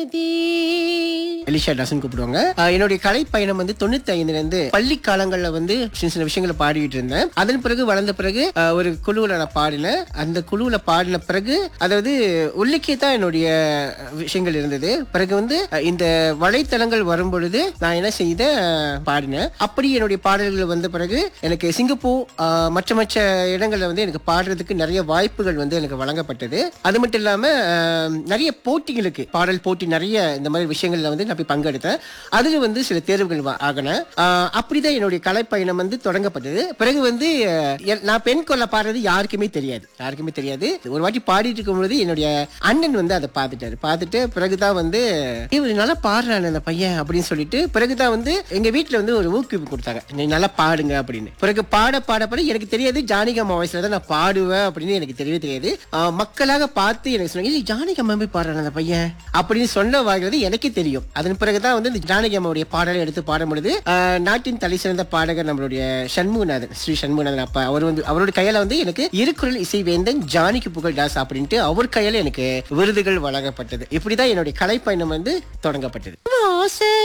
மனதே எலிஷா தாசன் கூப்பிடுவாங்க ஆஹ் என்னுடைய கலை பயணம் வந்து தொண்ணூத்தி ஐந்துல இருந்து பள்ளி காலங்கள்ல வந்து சின்ன சின்ன விஷயங்களை பாடிட்டு இருந்தேன் அதன் பிறகு வளர்ந்த பிறகு ஆஹ் ஒரு குழுவுல நான் பாடினேன் அந்த குழுவுல பாடின பிறகு அதாவது உள்ளிக்கே தான் என்னுடைய விஷயங்கள் இருந்தது பிறகு வந்து ஆஹ் இந்த வலைத்தளங்கள் வரும் பொழுது நான் என்ன செய்த பாடினேன் அப்படி என்னுடைய பாடல்கள் வந்த பிறகு எனக்கு சிங்கப்பூர் ஆஹ் மற்ற மற்ற இடங்கள்ல வந்து எனக்கு பாடுறதுக்கு நிறைய வாய்ப்புகள் வந்து எனக்கு வழங்கப்பட்டது அது மட்டும் இல்லாம ஆஹ் நிறைய போட்டிகளுக்கு பாடல் போட்டி நிறைய இந்த மாதிரி விஷயங்கள்ல வந்து நான் போய் பங்கெடுத்தேன் அதுல வந்து சில தேர்வுகள் வா- ஆகினேன் ஆஹ் அப்படிதான் என்னுடைய கலைப்பயணம் வந்து தொடங்கப்பட்டது பிறகு வந்து ஆஹ் என்- நான் பெண் கொல்ல பாடுறது யாருக்குமே தெரியாது யாருக்குமே தெரியாது ஒரு வாட்டி பாடிட்டு இருக்கும்பொழுது என்னுடைய அண்ணன் வந்து அதை பார்த்துட்டாரு பார்த்துட்டு பிறகுதான் வந்து இவர் நல்லா பாடுறானே அந்த பையன் அப்படின்னு சொல்லிட்டு பிறகுதான் வந்து எங்க வீட்டுல வந்து ஒரு ஊக்குவிப்பு கொடுத்தாங்க நீ நல்லா பாடுங்க அப்படின்னு பிறகு பாட பாட பாட எனக்கு தெரியாது ஜானகியம்மா வயசுல தான் நான் பாடுவேன் அப்படின்னு எனக்கு தெரியவே தெரியாது ஆஹ் மக்களாக பார்த்து எனக்கு சொன்னாங்க "ஏய், ஜானகியம்மா போய் பாடுறான் அந்த பையன் அப்படின்னு சொன்ன வாங்கிறது எனக்கே தெரியும் அதன் பிறகுதான் வந்து இந்த ஜானகியம்மாவுடைய பாடலை எடுத்து பாடும் பொழுது ஆஹ் நாட்டின் தலை சிறந்த பாடகர் நம்மளுடைய சண்முகநாதன் ஸ்ரீ சண்முகநாதன் அப்பா அவர் வந்து அவருடைய கையால வந்து எனக்கு இருக்குறள் இசை வேந்தன் ஜானிக்கு புகழ் தாஸ் அப்படின்ட்டு அவர் கையால எனக்கு விருதுகள் வழங்கப்பட்டது இப்படிதான் என்னுடைய கலைப்பயணம் வந்து தொடங்கப்பட்டது வாச